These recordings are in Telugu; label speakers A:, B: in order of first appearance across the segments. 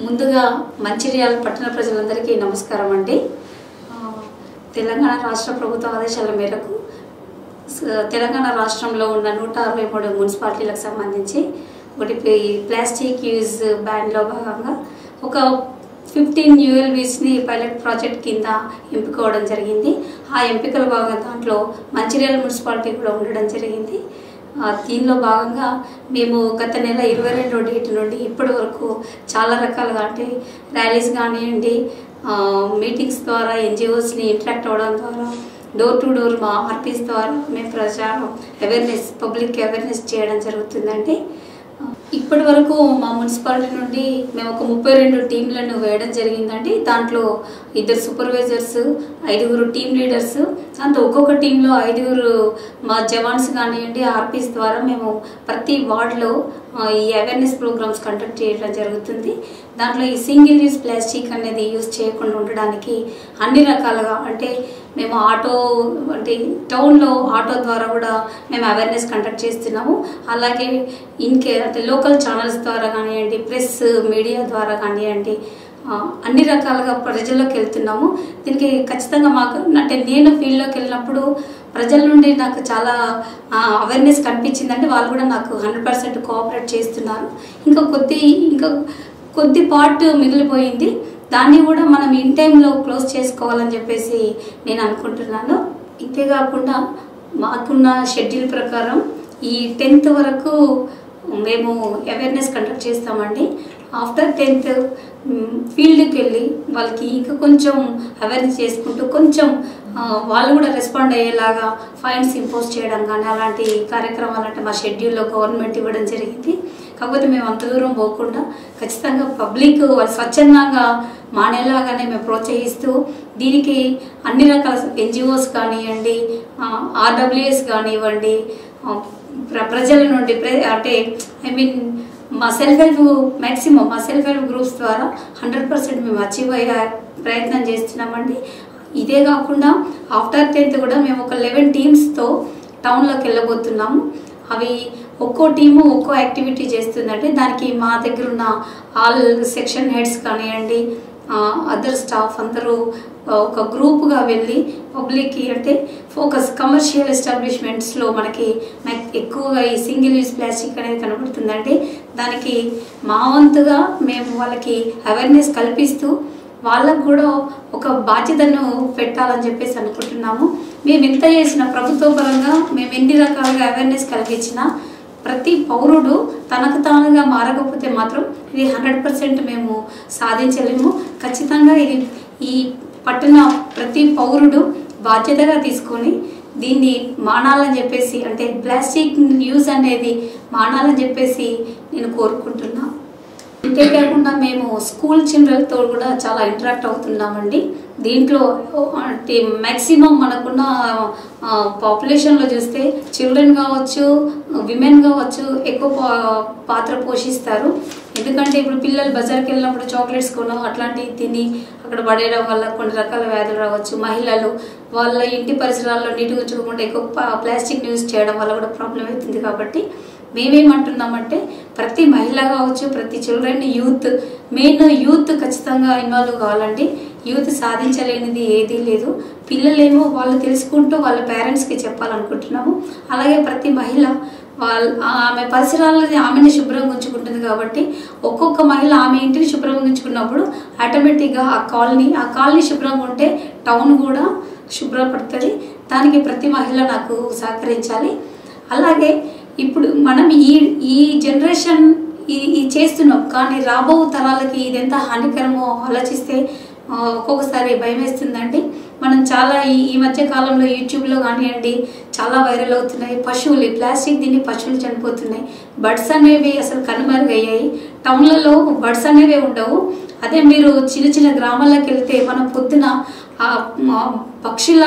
A: ముందుగా మంచిర్యాల పట్టణ ప్రజలందరికీ నమస్కారం అండి ఆ, తెలంగాణ రాష్ట్ర ప్రభుత్వ ఆదేశాల మేరకు స- తెలంగాణ రాష్ట్రంలో ఉన్న నూట అరవై మూడు మున్సిపాలిటీలకు సంబంధించి ఒకటి ప్లే- ప్లాస్టిక్ యూజ్ బ్యాన్లో భాగంగా ఒక ఫిఫ్టీన్ యూఎల్బీస్ని పైలట్ ప్రాజెక్ట్ కింద ఎంపికోవడం జరిగింది ఆ ఎంపికల భాగంగా దాంట్లో మంచిర్యాల మున్సిపాలిటీ కూడా ఉండడం జరిగింది ఆ, దీనిలో భాగంగా మేము గత నెల ఇరవై రెండో డేట్ నుండి ఇప్పటి వరకు చాలా రకాలుగా అంటే ర్యాలీస్ కానివ్వండి ఆ, మీటింగ్స్ ద్వారా ఎన్జిఓస్ని ఇంటరాక్ట్ అవ్వడం ద్వారా డోర్ టు డోర్ మా ఆర్పీస్ ద్వారా మేము ప్రచారం అవేర్నెస్ పబ్లిక్ అవేర్నెస్ చేయడం జరుగుతుందండి ఆ, ఇప్పటి వరకు మా మున్సిపాలిటీ నుండి మేము ఒక ముప్పై రెండు టీంలను వేయడం జరిగిందండి దాంట్లో ఇద్దరు సూపర్వైజర్స్ ఐదుగురు టీం లీడర్స్ దాంతో ఒక్కొక్క టీంలో ఐదుగురు మా జవాన్స్ కానివ్వండి ఆర్పీస్ ద్వారా మేము ప్రతి వార్డులో ఆ, ఈ అవేర్నెస్ ప్రోగ్రామ్స్ కండక్ట్ చేయడం జరుగుతుంది దాంట్లో ఈ సింగిల్ యూజ్ ప్లాస్టిక్ అనేది యూజ్ చేయకుండా ఉండడానికి అన్ని రకాలుగా అంటే మేము ఆటో అంటే టౌన్లో ఆటో ద్వారా కూడా మేము అవేర్నెస్ కండక్ట్ చేస్తున్నాము అలాగే ఇన్కే అంటే లోకల్ ఛానల్స్ ద్వారా కానివ్వండి ప్రెస్ మీడియా ద్వారా కానివ్వండి ఆ, అన్ని రకాలుగా ప్రజల్లోకి వెళ్తున్నాము దీనికి ఖచ్చితంగా మాకు అంటే నేను ఫీల్డ్లోకి వెళ్ళినప్పుడు ప్రజల నుండి నాకు చాలా అవేర్నెస్ కనిపించిందంటే వాళ్ళు కూడా నాకు హండ్రెడ్ పర్సెంట్ కోఆపరేట్ చేస్తున్నారు ఇంకా కొద్ది ఇంకా కొద్ది పార్ట్ మిగిలిపోయింది దాన్ని కూడా మనం ఇన్ టైంలో క్లోజ్ చేసుకోవాలని చెప్పేసి నేను అనుకుంటున్నాను ఇంతేకాకుండా మాకున్న షెడ్యూల్ ప్రకారం ఈ టెన్త్ వరకు మేము అవేర్నెస్ కండక్ట్ చేస్తామండి ఆఫ్టర్ టెన్త్ ఫీల్డ్కి వెళ్ళి వాళ్ళకి ఇంకా కొంచెం అవేర్నెస్ చేసుకుంటూ కొంచెం ఆ, వాళ్ళు కూడా రెస్పాండ్ అయ్యేలాగా ఫైన్స్ ఇంపోజ్ చేయడం కానీ అలాంటి కార్యక్రమాలు అంటే మా షెడ్యూల్లో గవర్నమెంట్ ఇవ్వడం జరిగింది కాకపోతే మేము అంత దూరం పోకుండా ఖచ్చితంగా పబ్లిక్ వాళ్ళు స్వచ్ఛందంగా మానేలాగానే మేము ప్రోత్సహిస్తూ దీనికి అన్ని రకాల ఎన్జిఓస్ కానివ్వండి ఆర్డబ్ల్యూఎస్ కానివ్వండి ఆ, ప్ర- ప్రజల నుండి ప్ర- అంటే ఐ మీన్ మా సెల్ఫ్ హెల్ప్ మ్యాక్సిమం మా సెల్ఫ్ హెల్ప్ గ్రూప్స్ ద్వారా హండ్రెడ్ పర్సెంట్ మేము అచీవ్ అయ్యే ప్రయత్నం చేస్తున్నామండి ఇదే కాకుండా ఆఫ్టర్ టెన్త్ కూడా మేము ఒక లెవెన్ టీమ్స్తో టౌన్లోకి వెళ్ళబోతున్నాము అవి ఒక్కో టీము ఒక్కో యాక్టివిటీ చేస్తుందంటే దానికి మా దగ్గర ఉన్న ఆల్ సెక్షన్ హెడ్స్ కానివ్వండి అదర్ స్టాఫ్ అందరూ ఆ, ఒక గ్రూప్గా వెళ్ళి పబ్లిక్కి అంటే ఫోకస్ కమర్షియల్ ఎస్టాబ్లిష్మెంట్స్లో మనకి నాకు ఎక్కువగా ఈ సింగిల్ యూజ్ ప్లాస్టిక్ అనేది కనబడుతుందండి దానికి మా వంతుగా మేము వాళ్ళకి అవేర్నెస్ కల్పిస్తూ వాళ్ళకు కూడా ఒక బాధ్యతను పెట్టాలని చెప్పేసి అనుకుంటున్నాము మేము ఎంత చేసిన ప్రభుత్వ పరంగా మేము ఎన్ని రకాలుగా అవేర్నెస్ కల్పించినా ప్రతి పౌరుడు తనకు తానుగా మారకపోతే మాత్రం ఇది హండ్రెడ్ పర్సెంట్ మేము సాధించలేము ఖచ్చితంగా ఇది ఈ పట్టణ ప్రతి పౌరుడు బాధ్యతగా తీసుకొని దీన్ని మానాలని చెప్పేసి అంటే ప్లాస్టిక్ యూజ్ అనేది మానాలని చెప్పేసి నేను కోరుకుంటున్నా అంతేకాకుండా మేము స్కూల్ చిల్డ్రన్తో కూడా చాలా ఇంటరాక్ట్ అవుతున్నామండి దీంట్లో అంటే మ్యాక్సిమం మనకున్న పాపులేషన్లో చూస్తే చిల్డ్రన్ కావచ్చు విమెన్ కావచ్చు ఎక్కువ పా- పాత్ర పోషిస్తారు ఎందుకంటే ఇప్పుడు పిల్లలు బజార్కి వెళ్ళినప్పుడు చాక్లెట్స్ కొనడం అట్లాంటివి తిని అక్కడ పడేయడం వల్ల కొన్ని రకాల వ్యాధులు రావచ్చు మహిళలు వాళ్ళ ఇంటి పరిసరాల్లో నీట్గా ఉంచుకోకుండా ఎక్కువ పా- ప్లాస్టిక్ యూజ్ చేయడం వల్ల కూడా ప్రాబ్లం అవుతుంది కాబట్టి మేమేమంటున్నామంటే ప్రతి మహిళ కావచ్చు ప్రతి చిల్డ్రన్ యూత్ మెయిన్ యూత్ ఖచ్చితంగా ఇన్వాల్వ్ కావాలండి యూత్ సాధించలేనిది ఏదీ లేదు పిల్లలేమో వాళ్ళు తెలుసుకుంటూ వాళ్ళ పేరెంట్స్కి చెప్పాలనుకుంటున్నాము అలాగే ప్రతి మహిళ వాళ్ళ ఆమె పరిసరాలని ఆమెని శుభ్రంగా ఉంచుకుంటుంది కాబట్టి ఒక్కొక్క మహిళ ఆమె ఇంటిని శుభ్రంగా ఉంచుకున్నప్పుడు ఆటోమేటిక్గా ఆ కాలనీ ఆ కాలనీ శుభ్రంగా ఉంటే టౌన్ కూడా శుభ్రపడుతుంది దానికి ప్రతి మహిళ నాకు సహకరించాలి అలాగే ఇప్పుడు మనం ఈ ఈ జనరేషన్ ఈ ఈ చేస్తున్నాం కానీ రాబో తరాలకి ఇది ఎంత హానికరమో ఆలోచిస్తే ఆ, ఒక్కొక్కసారి భయం వేస్తుందండి మనం చాలా ఈ ఈ మధ్య కాలంలో యూట్యూబ్లో కానివ్వండి చాలా వైరల్ అవుతున్నాయి పశువులు ఈ ప్లాస్టిక్ దీన్ని పశువులు చనిపోతున్నాయి బర్డ్స్ అనేవి అసలు కనుమరుగయ్యాయి టౌన్లలో బర్డ్స్ అనేవి ఉండవు అదే మీరు చిన్న చిన్న గ్రామాలకు వెళ్తే మనం పొద్దున ఆ మ- పక్షుల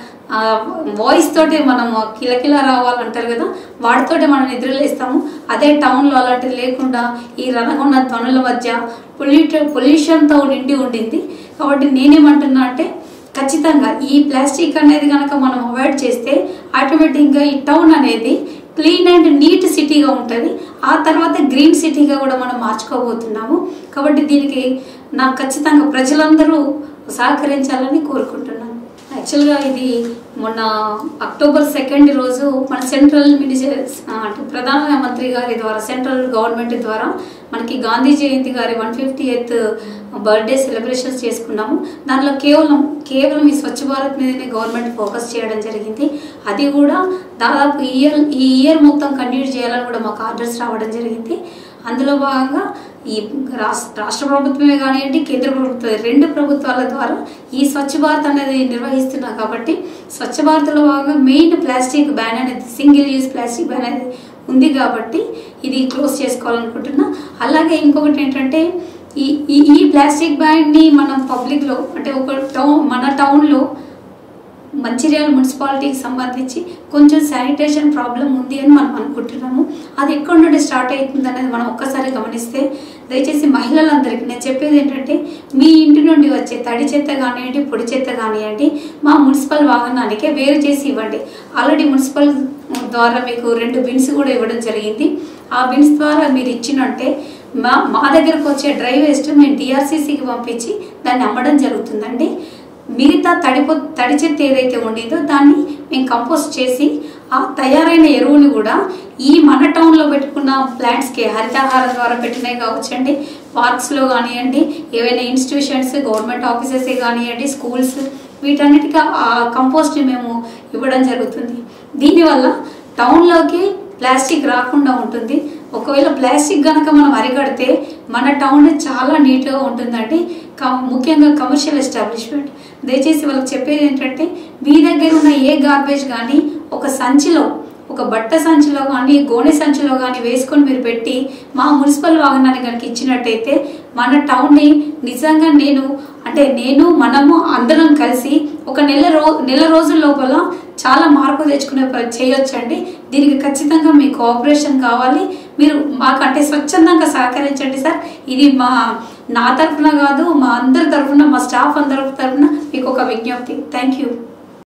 A: వాయిస్ తోటే మనం కిలకిల రావాలంటారు కదా వాటితోటే మనం నిద్రలేస్తాము అదే టౌన్లో అలాంటివి లేకుండా ఈ రణగొండ ధ్వనుల మధ్య పొల్యూట పొల్యూషన్తో నిండి ఉండింది కాబట్టి నేనేమంటున్నా అంటే ఖచ్చితంగా ఈ ప్లాస్టిక్ అనేది కనుక మనం అవాయిడ్ చేస్తే ఆటోమేటిక్గా ఈ టౌన్ అనేది క్లీన్ అండ్ నీట్ సిటీగా ఉంటుంది ఆ తర్వాత గ్రీన్ సిటీగా కూడా మనం మార్చుకోబోతున్నాము కాబట్టి దీనికి నాకు ఖచ్చితంగా ప్రజలందరూ సహకరించాలని కోరుకుంటున్నాను యాక్చువల్గా ఇది మొన్న అక్టోబర్ సెకండ్ రోజు మన సెంట్రల్ మినిస్టర్ అంటే ప్రధాన మంత్రి గారి ద్వారా సెంట్రల్ గవర్నమెంట్ ద్వారా మనకి గాంధీ జయంతి గారి one fifty eighth birthday celebrations చేసుకున్నాము దానిలో కేవలం కేవలం ఈ స్వచ్ఛ భారత్ మీదనే గవర్నమెంట్ ఫోకస్ చేయడం జరిగింది అది కూడా దాదాపు ఈ ఇయర్ ఈ ఇయర్ మొత్తం కంటిన్యూ చేయాలని కూడా మాకు ఆర్డర్స్ రావడం జరిగింది అందులో భాగంగా ఈ రాష్ట్ర రాష్ట్ర ప్రభుత్వమే కానివ్వండి కేంద్ర ప్రభుత్వం రెండు ప్రభుత్వాల ద్వారా ఈ స్వచ్ఛ భారత్ అనేది నిర్వహిస్తున్నాం కాబట్టి స్వచ్ఛ భారత్లో భాగంగా మెయిన్ ప్లాస్టిక్ బ్యాన్ అనేది సింగిల్ యూజ్ ప్లాస్టిక్ బ్యాన్ అనేది ఉంది కాబట్టి ఇది క్లోజ్ చేసుకోవాలనుకుంటున్నా అలాగే ఇంకొకటి ఏంటంటే ఈ ఈ ఈ ప్లాస్టిక్ బ్యాన్ని మనం పబ్లిక్లో అంటే ఒక టౌన్ మన టౌన్లో మంచిర్యాల మున్సిపాలిటీకి సంబంధించి కొంచెం శానిటేషన్ ప్రాబ్లం ఉంది అని మనం అనుకుంటున్నాము అది ఎక్కడి నుండి స్టార్ట్ అవుతుంది అనేది మనం ఒక్కసారి గమనిస్తే దయచేసి మహిళలందరికీ నేను చెప్పేది ఏంటంటే మీ ఇంటి నుండి వచ్చే తడి చెత్త కానివ్వండి పొడి చెత్త కానివ్వండి మా మున్సిపల్ వాహనానికే వేరు చేసి ఇవ్వండి ఆల్రెడీ మున్సిపల్ ద్వారా మీకు రెండు బిన్స్ కూడా ఇవ్వడం జరిగింది ఆ బిన్స్ ద్వారా మీరు ఇచ్చినంటే మా మా దగ్గరకు వచ్చే డ్రై వేస్ట్ మేము డిఆర్సీసీకి పంపించి దాన్ని అమ్మడం జరుగుతుందండి మిగతా తడిపో తడి చెత్త ఏదైతే ఉండేదో దాన్ని మేము కంపోస్ట్ చేసి ఆ తయారైన ఎరువుని కూడా ఈ మన టౌన్లో పెట్టుకున్న ప్లాంట్స్కి హరితాహారం ద్వారా పెట్టినవి కావచ్చండి పార్క్స్లో కానివ్వండి ఏవైనా ఇన్స్టిట్యూషన్స్ గవర్నమెంట్ ఆఫీసెస్ కానివ్వండి స్కూల్స్ వీటన్నిటికీ ఆ కంపోస్ట్ని మేము ఇవ్వడం జరుగుతుంది దీనివల్ల టౌన్లోకి ప్లాస్టిక్ రాకుండా ఉంటుంది ఒకవేళ ప్లాస్టిక్ కనుక మనం అరికడితే మన టౌన్ చాలా నీట్గా ఉంటుందండి క- ముఖ్యంగా కమర్షియల్ ఎస్టాబ్లిష్మెంట్ దయచేసి వాళ్ళకి చెప్పేది ఏంటంటే మీ దగ్గర ఉన్న ఏ గార్బేజ్ కానీ ఒక సంచిలో ఒక బట్ట సంచిలో కానీ గోనె సంచిలో కానీ వేసుకొని మీరు పెట్టి మా మున్సిపల్ వాహనాన్ని కనుక ఇచ్చినట్టయితే మన టౌన్ని నిజంగా నేను అంటే నేను మనము అందరం కలిసి ఒక నెల రో నెల రోజుల లోపల చాలా మార్పు తెచ్చుకునే ప- చేయొచ్చండి దీనికి ఖచ్చితంగా మీ కోఆపరేషన్ కావాలి మీరు మాకు అంటే స్వచ్ఛందంగా సహకరించండి సార్ ఇది మా నా తరఫున కాదు మా అందరి తరఫున మా స్టాఫ్ అందరి తరఫున మీకు ఒక విజ్ఞప్తి థ్యాంక్ యూ